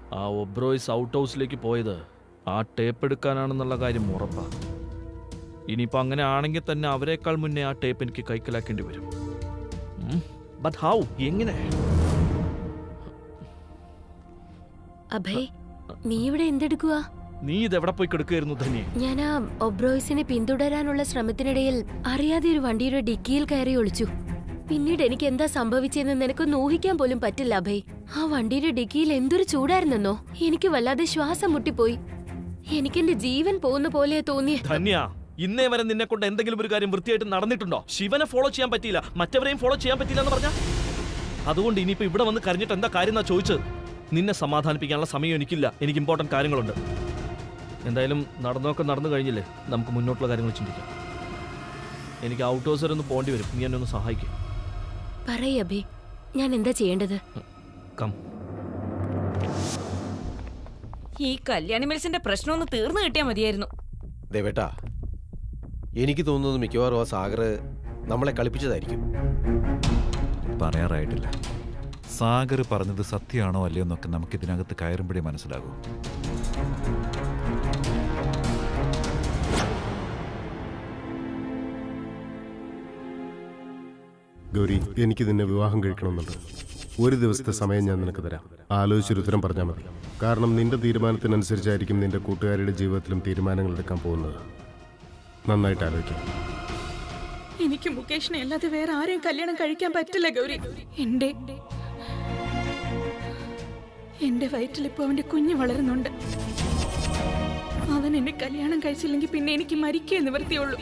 ആ ഒബ്രോയ്സ് ഔട്ട് ഹൗസിലേക്ക് പോയത് ആ ടേപ്പ് എടുക്കാനാണെന്നുള്ള കാര്യം ഉറപ്പാ ഇനിയിപ്പോൾ അങ്ങനെ ആണെങ്കിൽ തന്നെ അവരെക്കാൾ മുന്നേ ആ ടേപ്പ് എനിക്ക് കൈക്കലാക്കേണ്ടി വരും ബട്ട് ഹൗ എങ്ങനെ അഭയ് നീ ഇവിടെ എന്തെടുക്കുക നീ ഇതെവിടെ പോയി കിടക്കുകയായിരുന്നു ധന്യെ ഞാൻ ആ ഒബ്രോയ്സിനെ പിന്തുടരാനുള്ള ശ്രമത്തിനിടയിൽ അറിയാതെ ഒരു വണ്ടിയുടെ ഡിക്കിയിൽ കയറി ഒളിച്ചു പിന്നീട് എനിക്ക് എന്താ സംഭവിച്ചതെന്ന് നിനക്കൊന്ന് ഊഹിക്കാൻ പോലും പറ്റില്ല അഭയ് ആ വണ്ടിയുടെ ഡിക്കിയിൽ എന്തൊരു ചൂടായിരുന്നെന്നോ എനിക്ക് വല്ലാതെ ശ്വാസം മുട്ടിപ്പോയി എനിക്കെന്റെ ജീവൻ പോകുന്ന പോലെ തോന്നിയ ധന്യ ഇന്നേ വരെ നിന്നെ കൊണ്ട് എന്തെങ്കിലും ഒരു കാര്യം വൃത്തിയായിട്ട് നടന്നിട്ടുണ്ടോ ശിവനെ ഫോളോ ചെയ്യാൻ പറ്റിയില്ല മറ്റവരെയും ഫോളോ ചെയ്യാൻ പറ്റില്ല എന്ന് പറഞ്ഞ അതുകൊണ്ട് ഇനിയിപ്പോ ഇവിടെ വന്ന് കരഞ്ഞിട്ട് എന്താ കാര്യം എന്നാ ചോദിച്ചത് നിന്നെ സമാധാനിപ്പിക്കാനുള്ള സമയം എനിക്കില്ല എനിക്ക് ഇമ്പോർട്ടന്റ് കാര്യങ്ങളുണ്ട് എന്തായാലും നടന്നൊക്കെ നടന്നു കഴിഞ്ഞില്ലേ നമുക്ക് മുന്നോട്ടുള്ള കാര്യങ്ങൾ ചിന്തിക്കാം എനിക്ക് ഔട്ട് ഹൗസ് വരെ ഒന്ന് പോകേണ്ടി വരും നീ എന്നെ ഒന്ന് സഹായിക്കും പറയ് അഭയ് ഞാൻ എന്താ ചെയ്യേണ്ടത് കം ഈ കല്യാണി മിൽസിന്റെ പ്രശ്നം ഒന്ന് തീർന്നു കിട്ടിയാൽ മതിയായിരുന്നു ദേവേട്ടാ എനിക്ക് തോന്നുന്നത് മിക്കവാറും ആ സാഗർ നമ്മളെ കളിപ്പിച്ചതായിരിക്കും പറയാറായിട്ടില്ല സാഗർ പറഞ്ഞത് സത്യമാണോ അല്ലയോ എന്നൊക്കെ നമുക്ക് ഇതിനകത്ത് കയറുമ്പോഴേ മനസ്സിലാകൂ ഗൗരി എനിക്ക് നിന്നെ വിവാഹം കഴിക്കണമെന്നുണ്ട് ഒരു ദിവസത്തെ സമയം ഞാൻ നിനക്ക് തരാം ആലോചിച്ചൊരു ഉത്തരം പറഞ്ഞാൽ മതി കാരണം നിന്റെ തീരുമാനത്തിനനുസരിച്ചായിരിക്കും നിന്റെ കൂട്ടുകാരുടെ ജീവിതത്തിലും തീരുമാനങ്ങൾ എടുക്കാൻ പോകുന്നത് നന്നായിട്ട് ആലോചിക്കാം എനിക്ക് മുകേഷിനെ അല്ലാതെ വേറെ ആരെയും കല്യാണം കഴിക്കാൻ പറ്റില്ല ഗൗരി എന്റെ എന്റെ വയറ്റിൽ ഇപ്പൊ അവന്റെ കുഞ്ഞ് വളരുന്നുണ്ട് അവൻ എന്നെ കല്യാണം കഴിച്ചില്ലെങ്കിൽ പിന്നെ എനിക്ക് മരിക്കേ നിവർത്തിയുള്ളൂ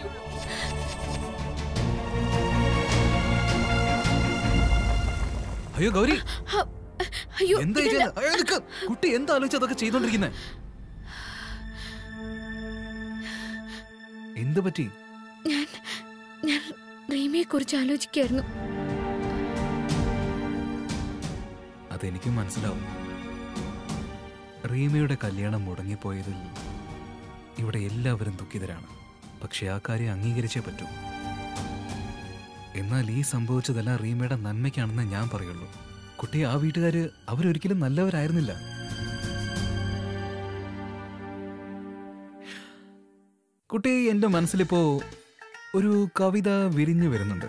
അയ്യോ ഗൗരി അയ്യോ എന്താ ഈ ചെയ്യുന്നെ? അയ്യോ, നിക്ക്. കുട്ടി എന്താ ആലോചിച്ച് അതൊക്കെ ചെയ്തോണ്ടിരിക്കുന്നത് എന്ത് പറ്റി ഞാൻ ഞാൻ റീമയെ കുറിച്ച് ആലോചിക്കായിരുന്നു അതെനിക്കും മനസ്സിലാവും റീമയുടെ കല്യാണം മുടങ്ങിപ്പോയതിൽ ഇവിടെ എല്ലാവരും ദുഃഖിതരാണ് പക്ഷെ ആ കാര്യം അംഗീകരിച്ചേ പറ്റൂ എന്നാൽ ഈ സംഭവിച്ചതെല്ലാം റീമയുടെ നന്മയ്ക്കാണെന്ന് ഞാൻ പറയുള്ളൂ കുട്ടി ആ വീട്ടുകാര് അവരൊരിക്കലും നല്ലവരായിരുന്നില്ല കുട്ടി എൻ്റെ മനസ്സിലിപ്പോ ഒരു കവിത വിരിഞ്ഞു വരുന്നുണ്ട്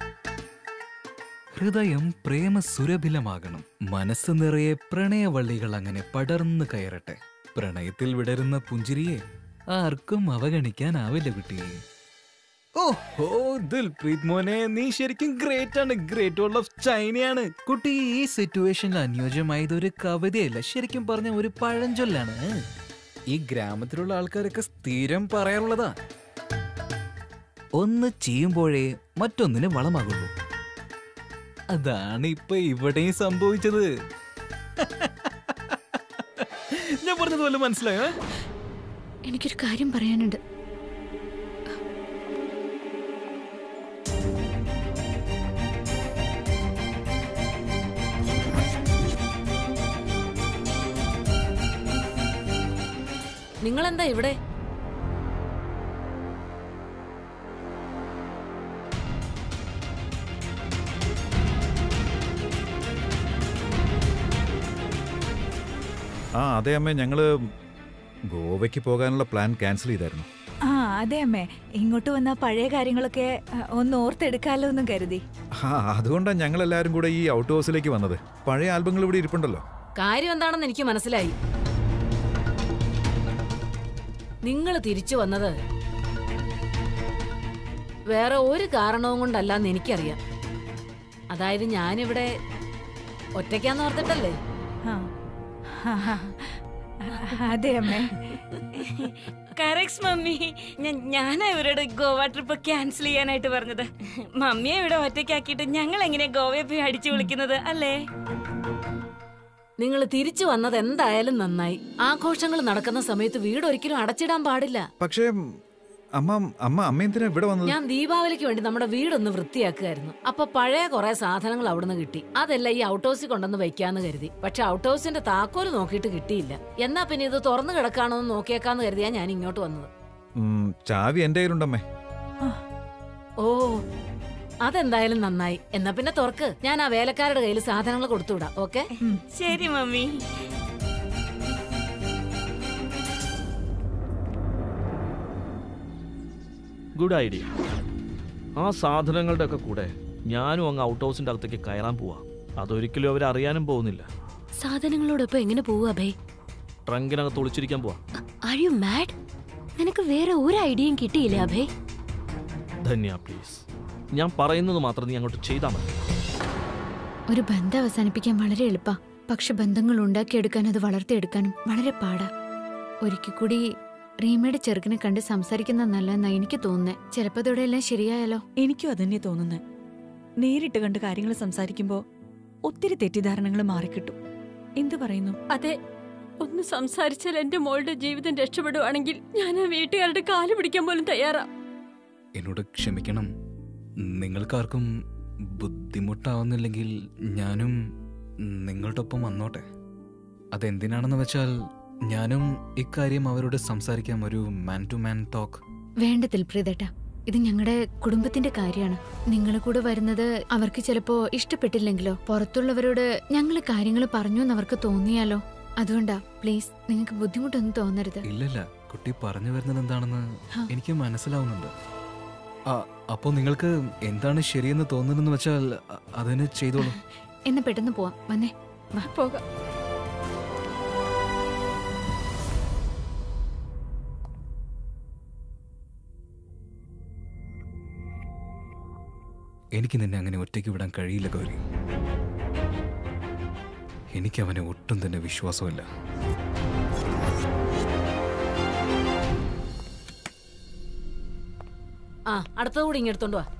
ഹൃദയം പ്രേമസുരഭിലമാകണം മനസ്സ് നിറയെ പ്രണയവള്ളികൾ അങ്ങനെ പടർന്നു കയറട്ടെ പ്രണയത്തിൽ വിടരുന്ന പുഞ്ചിരിയെ ആർക്കും അവഗണിക്കാനാവില്ല കുട്ടിയെ ഓഹോ ദിൽപ്രീത് മോനെ നീ ശരിക്കും ഗ്രേറ്റ് ആണ് ഗ്രേറ്റ് വേൾഡ് ഓഫ് ചൈനയാണ് കുട്ടി ഈ സിറ്റുവേഷനിൽ അനുയോജ്യമായത് ഒരു കവിതയല്ല ശരിക്കും പറഞ്ഞ ഒരു പഴഞ്ചൊല്ലാണ് ഈ ഗ്രാമത്തിലുള്ള ആൾക്കാരൊക്കെ സ്ഥിരം പറയാറുള്ളതാ ഒന്ന് ചെയ്യുമ്പോഴേ മറ്റൊന്നിന് വളമാകുള്ളൂ അതാണ് ഇപ്പൊ ഇവിടെയും സംഭവിച്ചത് ഞാൻ പറഞ്ഞതുപോലെ മനസ്സിലായോ എനിക്കൊരു കാര്യം പറയാനുണ്ട് നിങ്ങളെന്താ ഇവിടെ ആ അതെ അമ്മേ ഞങ്ങള് ഗോവയ്ക്ക് പോകാനുള്ള പ്ലാൻ ക്യാൻസൽ ചെയ്തായിരുന്നു ആ അതെ അമ്മേ ഇങ്ങോട്ട് വന്ന പഴയ കാര്യങ്ങളൊക്കെ ആ, ഒന്ന് ഓർത്തെടുക്കാലോ എന്നും കരുതി ആ അതുകൊണ്ടാണ് ഞങ്ങൾ എല്ലാവരും കൂടെ ഈ ഔട്ട് ഹൗസിലേക്ക് വന്നത് പഴയ ആൽബങ്ങൾ ഇവിടെ ഇരിപ്പുണ്ടല്ലോ കാര്യം എന്താണെന്ന് എനിക്ക് മനസ്സിലായി നിങ്ങൾ തിരിച്ചു വന്നത് വേറെ ഒരു കാരണവും കൊണ്ടല്ലാന്ന് എനിക്കറിയാം അതായത് ഞാനിവിടെ ഒറ്റയ്ക്കാന്ന് ഓർത്തിട്ടല്ലേ ആ ആ, ആ. അതെ അമ്മേ കറക്റ്റ് മമ്മി ഞാനാ ഇവരോട് ഗോവ ട്രിപ്പ് ക്യാൻസൽ ചെയ്യാനായിട്ട് പറഞ്ഞത് മമ്മിയെ ഇവിടെ ഒറ്റയ്ക്കാക്കിയിട്ട് ഞങ്ങൾ എങ്ങനെ ഗോവയെ പോയി അടിച്ചു വിളിക്കുന്നത് അല്ലേ നിങ്ങൾ തിരിച്ചു വന്നത് എന്തായാലും നന്നായി ആഘോഷങ്ങൾ നടക്കുന്ന സമയത്ത് വീട് ഒരിക്കലും അടച്ചിടാൻ പാടില്ല പക്ഷേ അമ്മ അമ്മ അമ്മ എന്തിനാ ഇവിടെ വന്നത് ഞാൻ ദീപാവലിക്ക് വേണ്ടി നമ്മുടെ വീടൊന്ന് വൃത്തിയാക്കുമായിരുന്നു അപ്പൊ പഴയ കുറെ സാധനങ്ങൾ അവിടുന്ന് കിട്ടി അതെല്ലാം ഈ ഔട്ട് ഹൗസിൽ കൊണ്ടുവന്ന് വെക്കാന്ന് കരുതി പക്ഷെ ഔട്ട് ഹൗസിന്റെ താക്കോല് നോക്കിയിട്ട് കിട്ടിയില്ല എന്നാ പിന്നെ ഇത് തുറന്നു കിടക്കാണോ എന്ന് നോക്കിയേക്കാന്ന് കരുതിയാ ഞാൻ ഇങ്ങോട്ട് വന്നത് ഉം, ചാവി എന്റെ കയ്യിലുണ്ടമ്മേ ഓ അതെന്തായാലും നന്നായി എന്നാ പിന്നെ തുറക്ക് ഞാൻ ആ വേലക്കാരുടെ കയ്യിൽ സാധനങ്ങൾ കൊടുത്തുവിടാം ഓക്കെ ശരി മമ്മി ഗുഡ് ഐഡിയ ആ സാധനങ്ങളുടെ ഒക്കെ കൂടെ ഞാനും അങ്ങ് ഔട്ട് ഹൗസിന്റെ അകത്തേക്ക് കയറാൻ പോവാ അതൊരിക്കലും അവർ അറിയാനും പോകുന്നില്ല സാധനങ്ങളോടൊപ്പം എങ്ങനെ പോവും അഭയ് ട്രങ്കിനകത്ത് ഒളിച്ചിരിക്കാൻ പോവാ ആർ യു മാഡ് നിനക്ക് വേറെ ഒരു ഐഡിയയും കിട്ടിയില്ലേ അഭയ് ധന്യ പ്ലീസ് ഞാൻ പറയുന്നത് മാത്രം നീ അങ്ങോട്ട് ചെയ്താൽ മതി ഒരു ബന്ധം അവസാനിപ്പിക്കാൻ വളരെ എളുപ്പാ പക്ഷെ ബന്ധങ്ങൾ ഉണ്ടാക്കിയെടുക്കാൻ അത് വളർത്തിയെടുക്കാനും വളരെ പാടാ ഒരിക്കൽ കൂടി റീമയുടെ ചെറുക്കനെ കണ്ട് സംസാരിക്കുന്ന നല്ലതെന്നാ എനിക്ക് തോന്നുന്നേ ചിലപ്പോ ഇതോടെ എല്ലാം ശരിയായാലോ എനിക്കും അതന്നെ തോന്നുന്നത് നേരിട്ട് കണ്ട് കാര്യങ്ങൾ സംസാരിക്കുമ്പോ ഒത്തിരി തെറ്റിദ്ധാരണകൾ മാറിക്കിട്ടും എന്തു പറയുന്നു അതെ ഒന്ന് സംസാരിച്ചാൽ എന്റെ മോളുടെ ജീവിതം രക്ഷപ്പെടുവാണെങ്കിൽ ഞാൻ ആ വീട്ടുകാരുടെ കാല് പിടിക്കാൻ പോലും തയ്യാറാ എന്നോട് ക്ഷമിക്കണം നിങ്ങൾക്കാർക്കും ബുദ്ധിമുട്ടാവുന്നില്ലെങ്കിൽ ഞാനും നിങ്ങളുടെ ഒപ്പം വന്നോട്ടെ അതെന്തിനാണെന്ന് വെച്ചാൽ ഞാനും ഇക്കാര്യം അവരോട് സംസാരിക്കാം ഒരു മാൻ ടു മാൻ ടോക്ക് വേണ്ട ദിൽപ്രീതേട്ട ഇത് ഞങ്ങളുടെ കുടുംബത്തിന്റെ കാര്യമാണ് നിങ്ങൾ കൂടെ വരുന്നത് അവർക്ക് ചിലപ്പോ ഇഷ്ടപ്പെട്ടില്ലെങ്കിലോ പുറത്തുള്ളവരോട് ഞങ്ങൾ കാര്യങ്ങൾ പറഞ്ഞു എന്ന് അവർക്ക് തോന്നിയാലോ അതുകൊണ്ടാ പ്ലീസ് നിങ്ങൾക്ക് ബുദ്ധിമുട്ടൊന്നും തോന്നരുത് ഇല്ലല്ല കുട്ടി പറഞ്ഞു വരുന്നത് എന്താണെന്ന് ഹാ. എനിക്ക് മനസ്സിലാവുന്നുണ്ട് ആ, അപ്പോ നിങ്ങൾക്ക് എന്താണ് ശരിയെന്ന് തോന്നുന്നതെന്ന് വെച്ചാൽ അ- അതിന് ചെയ്തോളൂ എന്നാ പെട്ടെന്ന് പോവാം വന്നേ വാ പോകാം എനിക്ക് നിന്നെ അങ്ങനെ ഒറ്റയ്ക്ക് വിടാൻ കഴിയില്ല ഗൗരി എനിക്ക് അവനെ ഒട്ടും തന്നെ വിശ്വാസമില്ല ആ അടുത്തത് കൂടി ഇങ്ങെടുത്തോണ്ട് വാ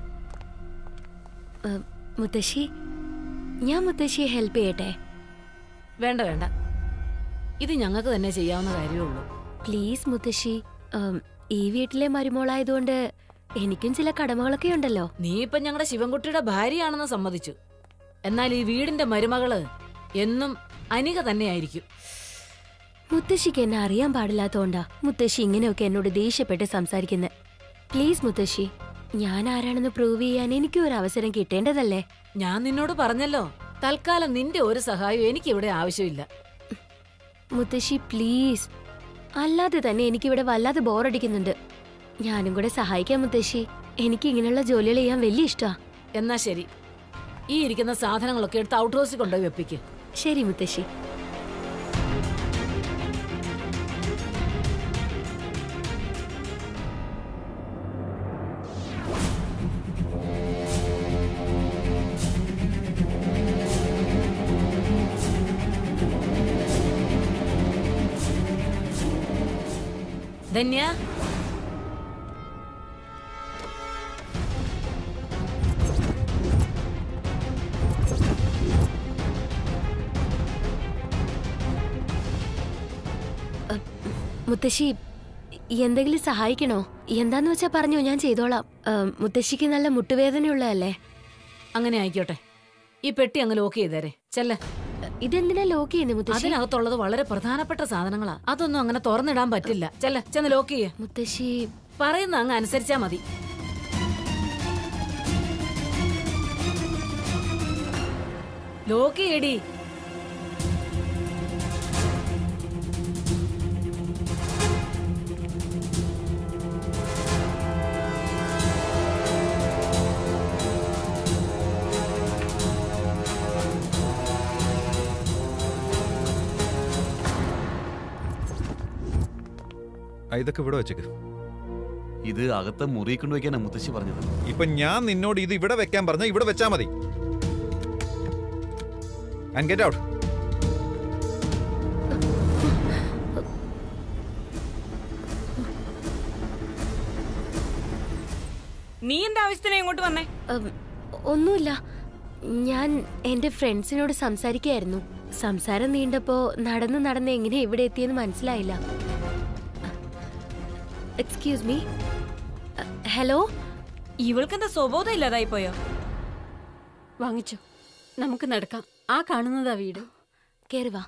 ഏ, മുത്തശ്ശി ഞാൻ മുത്തശ്ശിയെ ഹെൽപ്പ് ചെയ്യട്ടെ വേണ്ട വേണ്ട ഇത് ഞങ്ങൾക്ക് തന്നെ ചെയ്യാവുന്ന കാര്യമേ ഉള്ളൂ പ്ലീസ് മുത്തശ്ശി ഉം, ഈ വീട്ടിലെ മരുമോളായതുകൊണ്ട് എനിക്കും ചില കടമകളൊക്കെ ഉണ്ടല്ലോ നീ ഇപ്പൊ ഞങ്ങളുടെ ശിവൻകുട്ടിയുടെ ഭാര്യയാണെന്ന് സമ്മതിച്ചു എന്നാൽ ഈ വീടിന്റെ മരുമകള് എന്നും അനിക തന്നെയായിരിക്കും മുത്തശ്ശിക്ക് എന്നെ അറിയാൻ പാടില്ലാത്തോണ്ടാ മുത്തശ്ശി ഇങ്ങനെയൊക്കെ എന്നോട് ദേഷ്യപ്പെട്ട് സംസാരിക്കുന്നത് പ്ലീസ് മുത്തശ്ശി ഞാൻ ആരാണെന്ന് പ്രൂവ് ചെയ്യാൻ എനിക്കും ഒരു അവസരം കിട്ടേണ്ടതല്ലേ ഞാൻ നിന്നോട് പറഞ്ഞല്ലോ തൽക്കാലം നിന്റെ ഒരു സഹായവും എനിക്കിവിടെ ആവശ്യമില്ല മുത്തശ്ശി പ്ലീസ് അല്ലാതെ തന്നെ എനിക്കിവിടെ വല്ലാതെ ബോറടിക്കുന്നുണ്ട് ഞാനും കൂടെ സഹായിക്കാം മുത്തശ്ശി എനിക്ക് ഇങ്ങനെയുള്ള ജോലികൾ ചെയ്യാൻ വലിയ ഇഷ്ടാ എന്നാ ശരി ഈ ഇരിക്കുന്ന സാധനങ്ങളൊക്കെ എടുത്ത് ഔട്ട് ഹൗസിൽ കൊണ്ടുപോയി വെപ്പിക്ക് ശരി മുത്തശ്ശി ധന്യ മുത്തശ്ശി എന്തെങ്കിലും സഹായിക്കണോ എന്താന്ന് വെച്ചാ പറഞ്ഞോ ഞാൻ ചെയ്തോളാം ഏം, മുത്തശ്ശിക്ക് നല്ല മുട്ടുവേദനയുള്ളതല്ലേ അങ്ങനെ ആയിക്കോട്ടെ ഈ പെട്ടി അങ്ങ് ലോക്ക് ചെയ്തേരെ ചെല്ലേ ഇതെന്തിനാ ലോക്ക് ചെയ്യുന്നത് മുത്തശ്ശി അതിനകത്തുള്ളത് വളരെ പ്രധാനപ്പെട്ട സാധനങ്ങളാ അതൊന്നും അങ്ങനെ തുറന്നിടാൻ പറ്റില്ല ചെല്ല ചെന്ന് ലോക്ക് ചെയ്യേ മുത്തശ്ശി പറയുന്ന അങ്ങ് അനുസരിച്ചാ മതി ലോക്ക് ചെയ്യടി ആ, ഇതൊക്കെ ഇവിടെ വെച്ചേക്ക് ഇത് അകത്തെ മുറി കൊണ്ടുവയ്ക്കാനാ മുത്തശ്ശി പറഞ്ഞത് ഇപ്പൊ ഞാൻ നിന്നോട് ഇത് ഇവിടെ വെക്കാൻ പറഞ്ഞ ഇവിടെ വെച്ചാ മതി ആൻഡ് ഗെറ്റ് ഔട്ട് നീ എന്താ ആവശ്യത്തിനാ ഇങ്ങോട്ട് വന്നേ ഉം, ഒന്നുമില്ല ഞാൻ എന്റെ ഫ്രണ്ട്സിനോട് സംസാരിക്കായിരുന്നു സംസാരം നീണ്ടപ്പോ നടന്ന് നടന്ന് എങ്ങനെ ഇവിടെ എത്തിയെന്ന് മനസ്സിലായില്ല എക്സ്ക്യൂസ് മീ ഹലോ ഇവൾക്കെന്താ സ്വബോധം ഇല്ലാതായി പോയോ വാങ്ങിച്ചോ നമുക്ക് നടക്കാം ആ കാണുന്നതാ വീട് കേറി വാ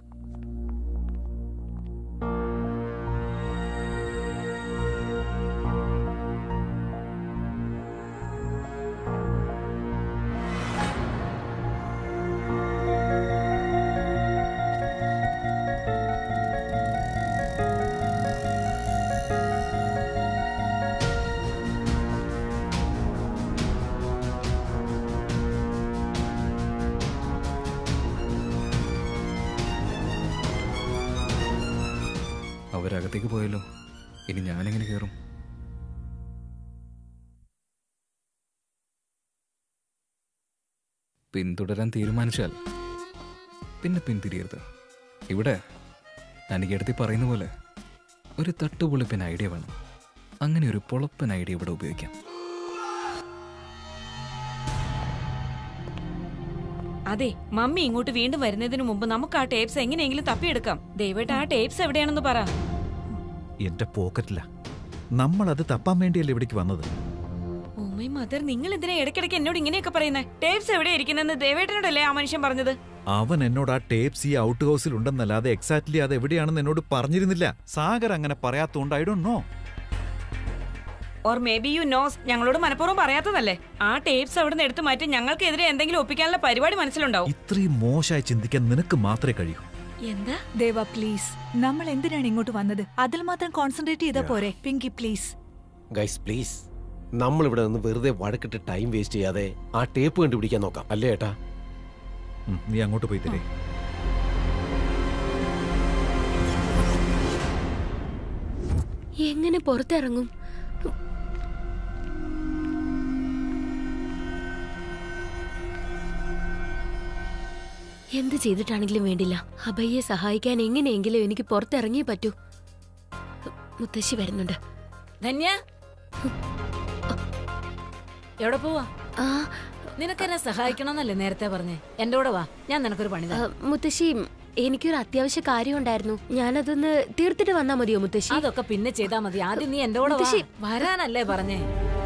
അവരകത്തേക്ക് പോയല്ലോ ഇനി ഞാനെങ്ങനെ കയറും പിന്തുടരാൻ തീരുമാനിച്ചാൽ പിന്നെ പിന്തിരിയരുത് ഇവിടെ അനികടുത്തി പറയുന്ന പോലെ ഒരു തട്ടുപൊളിപ്പൻ ഐഡിയ വേണം അങ്ങനെ ഒരു പൊളപ്പൻ ഐഡിയ ഇവിടെ ഉപയോഗിക്കാം അതെ മമ്മി ഇങ്ങോട്ട് വീണ്ടും വരുന്നതിന് മുമ്പ് നമുക്ക് ആ ടേപ്സ് എങ്ങനെയെങ്കിലും തപ്പിയെടുക്കാം ദയവായിട്ട് ആ ടേപ്സ് എവിടെയാണെന്ന് പറ എന്റെ പോക്കറ്റില നമ്മൾ അത് തപ്പാൻ വേണ്ടിയല്ലേ ഇവിടേക്ക് വന്നത് ഓ മൈ മദർ നിങ്ങൾ എന്തിനാ ഇടയ്ക്കിടയ്ക്ക് എന്നോട് ഇങ്ങനെയൊക്കെ പറയുന്നത് ടേപ്സ് എവിടെ ഇരിക്കുന്നെന്ന് ദേവേട്ടനോടല്ലേ ആ മനുഷ്യൻ പറഞ്ഞത് അവൻ എന്നോട് ആ ടേപ്സ് ഈ ഔട്ട് ഹൗസിൽ ഉണ്ടെന്നല്ലാതെ എക്സാക്ട്ലി അത് എവിടെയാണെന്ന് എന്നോട് പറഞ്ഞിരുന്നില്ല സാഗർ അങ്ങനെ പറയാത്തോണ്ട് I don't know or maybe you knows ഞങ്ങളോട് മനഃപൂർവ്വം പറയാത്തതല്ലേ ആ ടേപ്സ് അവിടെ നിന്ന് എടുത്തു മാറ്റി ഞങ്ങൾക്കെതിരെ എന്തെങ്കിലും ഒപ്പിക്കാനുള്ള പരിപാടി മനസ്സിലുണ്ടാവും ഇത്രയും മോശമായി ചിന്തിക്കാൻ നിനക്ക് മാത്രമേ കഴിയൂ എന്താ ദേവ പ്ലീസ് നമ്മൾ എന്തിനാണ് ഇങ്ങോട്ട് വന്നത് അതിൽ മാത്രം കോൺസെൻട്രേറ്റ് ചെയ്താ പോരെ പിങ്കി പ്ലീസ് ഗൈസ് പ്ലീസ് നമ്മൾ ഇവിടെ നിന്ന് വെറുതെ വഴക്കിട്ട് ടൈം വേസ്റ്റ് ചെയ്യാതെ ആ ടേപ്പ് കണ്ടുപിടിക്കാൻ നോക്കാം അല്ലേ ഏട്ടാ ഉം, നീ അങ്ങോട്ട് പോയി തരേ എങ്ങനെ പുറത്തിറങ്ങും എന്ത് ചെയ്തിട്ടാണെങ്കിലും വേണ്ടില്ല അഭയെ സഹായിക്കാൻ എങ്ങനെയെങ്കിലും എനിക്ക് പുറത്തിറങ്ങിയേ പറ്റൂ മുത്തശ്ശി വരുന്നുണ്ട് ധന്യ എവിടെ പോവാ ആ നിനക്കെന്നെ സഹായിക്കണമെന്നല്ലേ നേരത്തെ പറഞ്ഞേ എന്റെ കൂടെ വാ ഞാൻ നിനക്കൊരു പണി ആ, തരാം. മുത്തശ്ശി എനിക്കൊരു അത്യാവശ്യ കാര്യം ഉണ്ടായിരുന്നു ഞാനതൊന്ന് തീർത്തിട്ട് വന്നാ മതിയോ മുത്തശ്ശി അതൊക്കെ പിന്നെ ചെയ്താ മതി ആദ്യം നീ എന്റെ കൂടെ വാ. മുത്തശ്ശി. വരാനല്ലേ പറഞ്ഞേ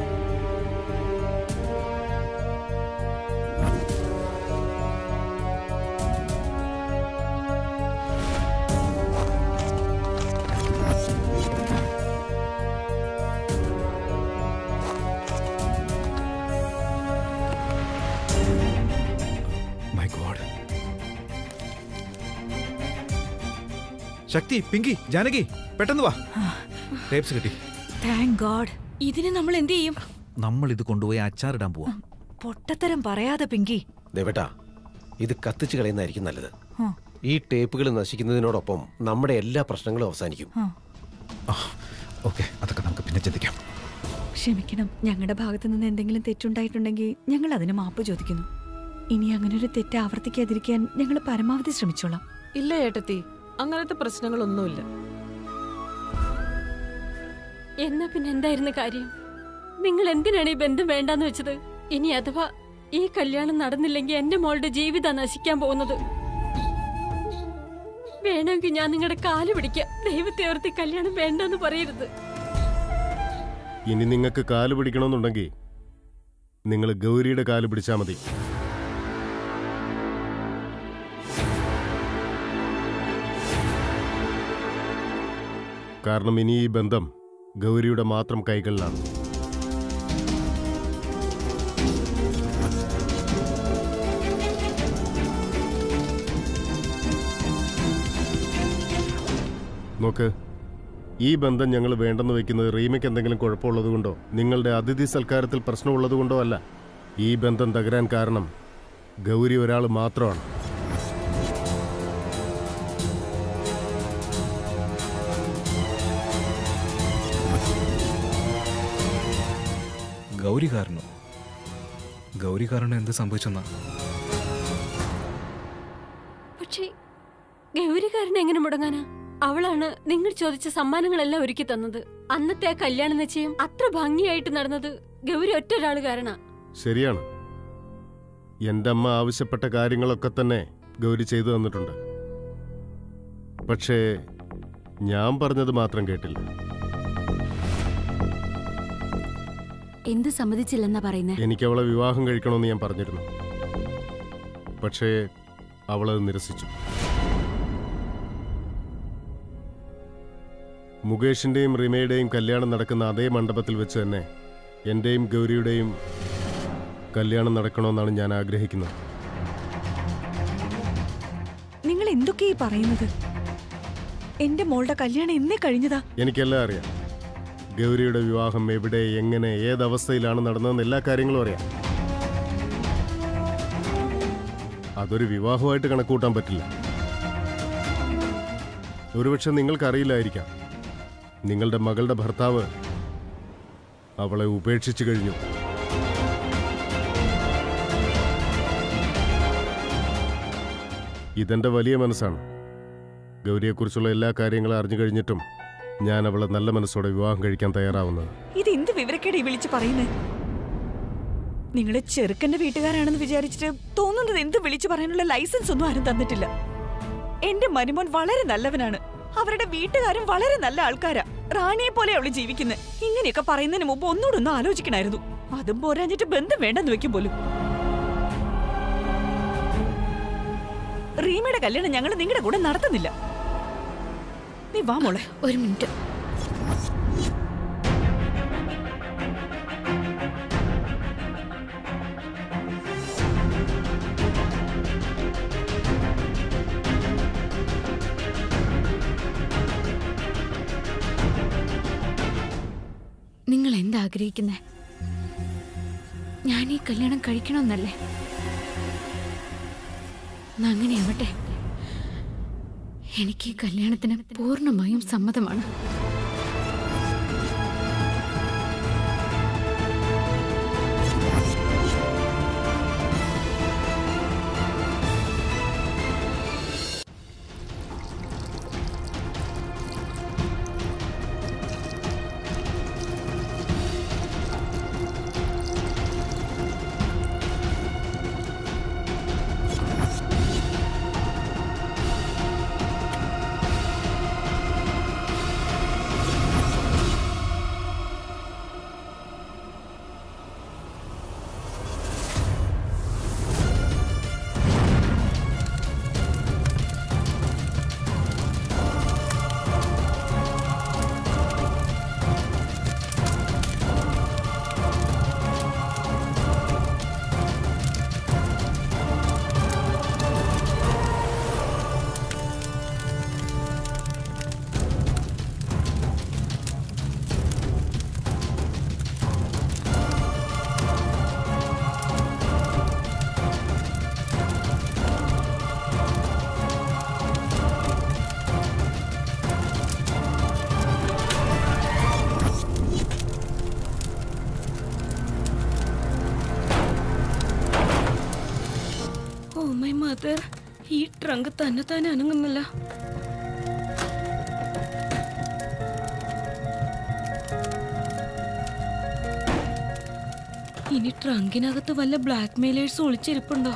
my God Shakti Pinky Janaki പെട്ടെന്ന് വാ ടേപ്സ് കിട്ടി താങ്ക് ഗോഡ് ഇതിന് നമ്മൾ എന്ത് ചെയ്യും നമ്മൾ ഇത് കൊണ്ടുപോയി അച്ചാറിടാൻ പോവാ പൊട്ടത്തരം പറയാതെ പിങ്കി ദേവേട്ടാ ഇത് കത്തിച്ച് കളയുന്നതായിരിക്കും നല്ലത് ആ. ഈ ടേപ്പുകൾ നശിക്കുന്നതിനോടൊപ്പം നമ്മുടെ എല്ലാ പ്രശ്നങ്ങളും അവസാനിക്കും ആ. ഓക്കെ അതൊക്കെ നമുക്ക് പിന്നെ ചിന്തിക്കാം ക്ഷമിക്കണം ഞങ്ങളുടെ ഭാഗത്തു നിന്ന് എന്തെങ്കിലും തെറ്റുണ്ടായിട്ടുണ്ടെങ്കിൽ ഞങ്ങൾ അതിന് മാപ്പ് ചോദിക്കുന്നു ഇനി അങ്ങനെ ഒരു തെറ്റ് ആവർത്തിക്കാതിരിക്കാൻ ഞങ്ങൾ പരമാവധി ശ്രമിച്ചോളാം ഇല്ല ഏട്ടത്തി അങ്ങനത്തെ പ്രശ്നങ്ങളൊന്നുമില്ല എന്നാ പിന്നെ എന്തായിരുന്നു കാര്യം നിങ്ങൾ എന്തിനാണ് ഈ ബന്ധം വേണ്ടാന്ന് വെച്ചത് ഇനി അഥവാ ഈ കല്യാണം നടന്നില്ലെങ്കിൽ എന്റെ മോളുടെ ജീവിതം നശിക്കാൻ പോകുന്നത് വേണമെങ്കിൽ ഞാൻ നിങ്ങളുടെ കാല് പിടിക്കാം ദൈവത്തെ ഓർത്തി കല്യാണം വേണ്ടെന്ന് പറയരുത് ഇനി നിങ്ങൾക്ക് കാല് പിടിക്കണമെന്നുണ്ടെങ്കിൽ നിങ്ങൾ ഗൗരിയുടെ കാല് പിടിച്ചാൽ മതി കാരണം ഇനി ഈ ബന്ധം ഗൗരിയുടെ മാത്രം കൈകളിലാണ് നോക്ക് ഈ ബന്ധം ഞങ്ങൾ വേണ്ടെന്ന് വെക്കുന്നത് റീമയ്ക്ക് എന്തെങ്കിലും കുഴപ്പമുള്ളതുകൊണ്ടോ നിങ്ങളുടെ അതിഥി സൽക്കാരത്തിൽ പ്രശ്നമുള്ളതുകൊണ്ടോ അല്ല ഈ ബന്ധം തകരാൻ കാരണം ഗൗരി ഒരാൾ മാത്രമാണ് ഗൗരി കാരണോ ഗൗരി കാരണം എന്ത് സംഭവിച്ചെന്നാ പക്ഷേ ഗൗരികാരൻ എങ്ങനെ മുടങ്ങാനാ അവളാണ് നിങ്ങൾ ചോദിച്ച സമ്മാനങ്ങളെല്ലാം ഒരുക്കി തന്നത് അന്നത്തെ ആ കല്യാണ നിശ്ചയം അത്ര ഭംഗിയായിട്ട് നടന്നത് ഗൗരി ഒറ്റ ഒരാള് കാരണ ശരിയാണ് എൻ്റെ അമ്മ ആവശ്യപ്പെട്ട കാര്യങ്ങളൊക്കെ തന്നെ ഗൗരി ചെയ്തു തന്നിട്ടുണ്ട് പക്ഷേ ഞാൻ പറഞ്ഞത് മാത്രം കേട്ടില്ല എന്ത് സമ്മതിച്ചില്ലെന്നാ പറയുന്നേ എനിക്ക് അവളെ വിവാഹം കഴിക്കണമെന്ന് ഞാൻ പറഞ്ഞിരുന്നു പക്ഷേ അവളത് നിരസിച്ചു മുകേഷിന്റെയും റിമയുടെയും കല്യാണം നടക്കുന്ന അതേ മണ്ഡപത്തിൽ വെച്ച് തന്നെ എന്റെയും ഗൗരിയുടെയും കല്യാണം നടക്കണമെന്നാണ് ഞാൻ ആഗ്രഹിക്കുന്നത് നിങ്ങൾ എന്തൊക്കെയാ ഈ പറയുന്നത് എന്റെ മോളുടെ കല്യാണം എന്നേ കഴിഞ്ഞതാ എനിക്കെല്ലാം അറിയാം ഗൗരിയുടെ വിവാഹം എവിടെ എങ്ങനെ ഏതവസ്ഥയിലാണ് നടന്നതെന്ന് എല്ലാ കാര്യങ്ങളും അറിയാം അതൊരു വിവാഹമായിട്ട് കണക്കൂട്ടാൻ പറ്റില്ല ഒരുപക്ഷെ നിങ്ങൾക്കറിയില്ലായിരിക്കാം നിങ്ങളുടെ മകളുടെ ഭർത്താവ് അവളെ ഉപേക്ഷിച്ചു കഴിഞ്ഞു ഇതെന്റെ വലിയ മനസ്സാണ് ഗൗരിയെക്കുറിച്ചുള്ള എല്ലാ കാര്യങ്ങളും അറിഞ്ഞു കഴിഞ്ഞിട്ടും ഞാൻ അവളെ നല്ല മനസ്സോടെ വിവാഹം കഴിക്കാൻ തയ്യാറാവുന്നത് ഇത് എന്ത് വിവരക്കേട് ഈ വിളിച്ച് പറയുന്നേ നിങ്ങള് ചെറുക്കന്റെ വീട്ടുകാരാണെന്ന് വിചാരിച്ചിട്ട് തോന്നുന്നത് എന്ത് വിളിച്ചു പറയാനുള്ള ലൈസൻസ് ഒന്നും ആരും തന്നിട്ടില്ല എന്റെ മരുമോൻ വളരെ നല്ലവനാണ് അവരുടെ വീട്ടുകാരും വളരെ നല്ല ആൾക്കാരാ റാണിയെ പോലെ അവള് ജീവിക്കുന്നത് ഇങ്ങനെയൊക്കെ പറയുന്നതിന് മുമ്പ് ഒന്നുകൂടെ ഒന്ന് ആലോചിക്കണായിരുന്നു അതും പോരാഞ്ഞിട്ട് ബന്ധം വേണ്ടെന്ന് വെക്കും പോലും റീമയുടെ കല്യാണം ഞങ്ങൾ നിങ്ങളുടെ കൂടെ നടത്തുന്നില്ല നീ വാ മോളെ ഒരു മിനിറ്റ് നിങ്ങൾ എന്താഗ്രഹിക്കുന്നേ ഞാൻ ഈ കല്യാണം കഴിക്കണമെന്നല്ലേ എന്നാ അങ്ങനെയാവട്ടെ എനിക്ക് ഈ കല്യാണത്തിന് പൂർണ്ണമായും സമ്മതമാണ് ഓ മൈ മദർ ഈ ട്രങ്ക് തന്നെ തന്നെ അനങ്ങുന്നില്ല ഇനി ട്രങ്കിനകത്ത് വല്ല ബ്ലാക്ക് മെയിലേഴ്സ് ഒളിച്ചിരിപ്പുണ്ടോ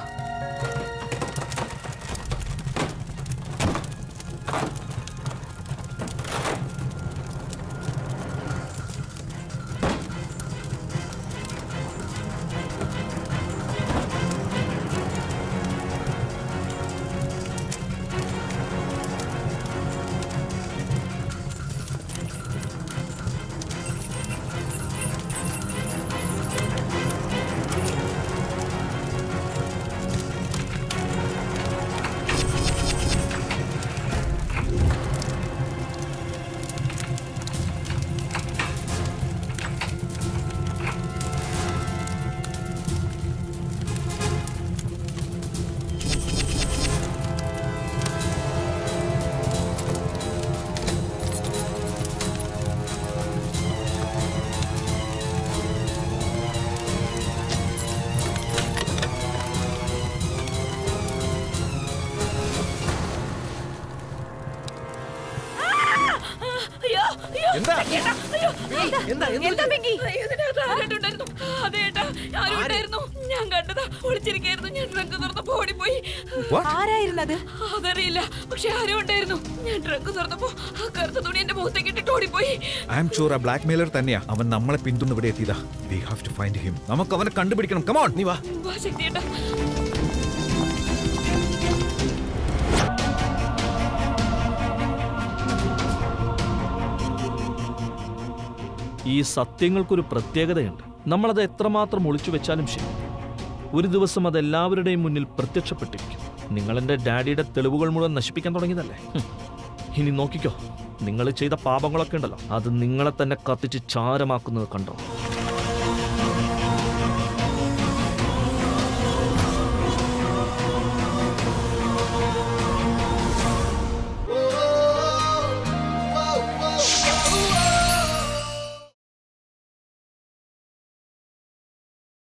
അയ്യോ അയ്യോ എന്താ? ചേട്ടാ, അയ്യോ എന്താ? എന്താ എന്താ പിങ്കി ഇതിനകത്ത് ആരായിട്ടുണ്ടായിരുന്നു അതെ ഏട്ടാ ആരും ഉണ്ടായിരുന്നു ഞാൻ കണ്ടതാ ഒളിച്ചിരിക്കായിരുന്നു ഞാൻ ട്രങ്ക് തുറന്നപ്പോ ഓടിപ്പോയി ആരായിരുന്നത് അതറിയില്ല പക്ഷെ ആരും ഉണ്ടായിരുന്നു ഞാൻ ട്രങ്ക് തുറന്നപ്പോ ആ കറുത്ത തുണി എന്റെ മുഖത്തേക്ക് ഇട്ടിട്ട് ഓടിപ്പോയി ഐ എം ഷുവർ ആ ബ്ലാക്ക് മെയിലർ തന്നെയാ അവൻ നമ്മളെ പിന്തുണ ഇവിടെ എത്തിയതാ we have to find him നമുക്ക് അവനെ കണ്ടുപിടിക്കണം കമോൺ നീ വാ വാ ശക്തിയേട്ടാ ഈ സത്യങ്ങൾക്കൊരു പ്രത്യേകതയുണ്ട് നമ്മളത് എത്രമാത്രം ഒളിച്ചു വെച്ചാലും ശരി ഒരു ദിവസം അത് എല്ലാവരുടെയും മുന്നിൽ പ്രത്യക്ഷപ്പെട്ടിരിക്കും നിങ്ങൾ എൻ്റെ ഡാഡിയുടെ തെളിവുകൾ മുഴുവൻ നശിപ്പിക്കാൻ തുടങ്ങിയതല്ലേ ഹും. ഇനി നോക്കിക്കോ നിങ്ങൾ ചെയ്ത പാപങ്ങളൊക്കെ ഉണ്ടല്ലോ അത് നിങ്ങളെ തന്നെ കത്തിച്ച് ചാരമാക്കുന്നത് കണ്ടോ